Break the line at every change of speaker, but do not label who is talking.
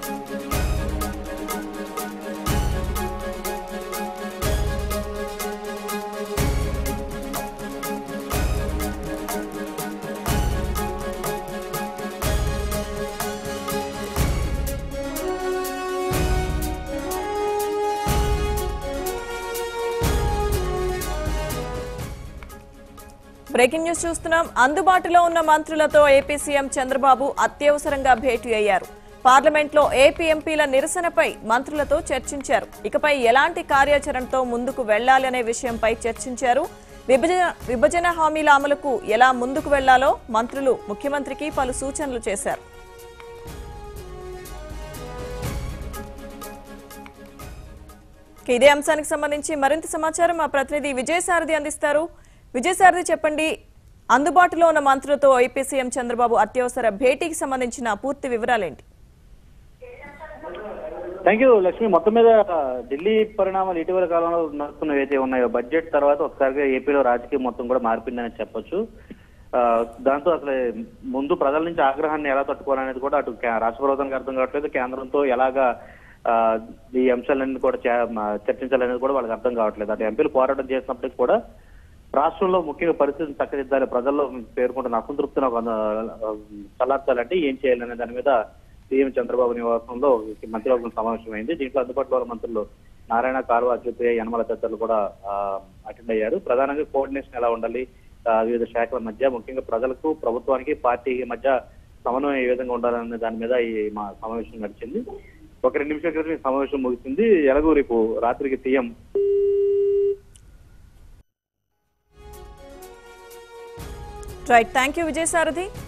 breaking news చూస్తున్నాం అందుబాటులో ఉన్న మంత్రులతో ఏపీ సీఎం చంద్రబాబు అత్యవసరంగా భేటీ అయ్యారు పార్లమెంట్లో ఏపీ ఎంపీల నిరసనపై మంత్రులతో చర్చించారు ఇకపై ఎలాంటి కార్యాచరణతో ముందుకు వెళ్లాలి అనే విషయంపై చర్చించారు విభజన విభజన హామీల అమలుకు ఎలా ముందుకు వెళ్లాలో మంత్రులు ముఖ్యమంత్రికి పలు సూచనలు చేశారు ఇక ఇదే అంశానికి సంబంధించి మరింత సమాచారం మా ప్రతినిధి విజయసారథి అందిస్తారు విజయసారథి చెప్పండి అందుబాటులో ఉన్న మంత్రులతో ఏపీ సీఎం చంద్రబాబు అత్యవసర భేటీకి సంబంధించిన పూర్తి వివరాలేంటి
థ్యాంక్ యూ లక్ష్మి మొత్తం మీద ఢిల్లీ పరిణామాలు ఇటీవల కాలంలో నడుస్తున్నవి అయితే ఉన్నాయో బడ్జెట్ తర్వాత ఒకసారిగా ఏపీలో రాజకీయం మొత్తం కూడా మారిపోయిందని చెప్పొచ్చు ఆ, దాంతో అసలు ముందు ప్రజల నుంచి ఆగ్రహాన్ని ఎలా తట్టుకోవాలనేది కూడా అటు కే- రాష్ట్ర ప్రభుత్వానికి అర్థం కావట్లేదు కేంద్రంతో ఎలాగా ఆ, ఈ అంశాలన్నీ కూడా చే- మా- చర్చించాలనేది కూడా వాళ్ళకి అర్థం కావట్లేదు అటు ఎంపీలు పోరాటం చేసినప్పటికీ కూడా రాష్ట్రంలో ముఖ్యంగా పరిస్థితిని చక్కదిద్దాలి ప్రజల్లో పేర్కొంటున్న అసంతృప్తిని ఒక ఆ, చల్లార్చాలంటే ఏం చేయాలనే దాని మీద సీఎం చంద్రబాబు నివాసంలో మంత్రివర్గం సమావేశమైంది దీంట్లో అందుబాటులో ఉన్న మంత్రులు నారాయణ కాలువ అచ్యుతయ్య యనమల తదితరులు కూడా అటెండ్ అయ్యారు ప్రధానంగా కోఆర్డినేషన్ ఎలా ఉండాలి ఆ, వివిధ శాఖల మధ్య ముఖ్యంగా ప్రజలకు ప్రభుత్వానికి పార్టీకి మధ్య సమన్వయం ఏ విధంగా ఉండాలనే దాని మీద ఈ మా సమావేశం నడిచింది ఒక రెండు నిమిషాల క్రితం ఈ సమావేశం ముగిసింది ఎలాగో రేపు రాత్రికి CM
right thank you Vijayasarathi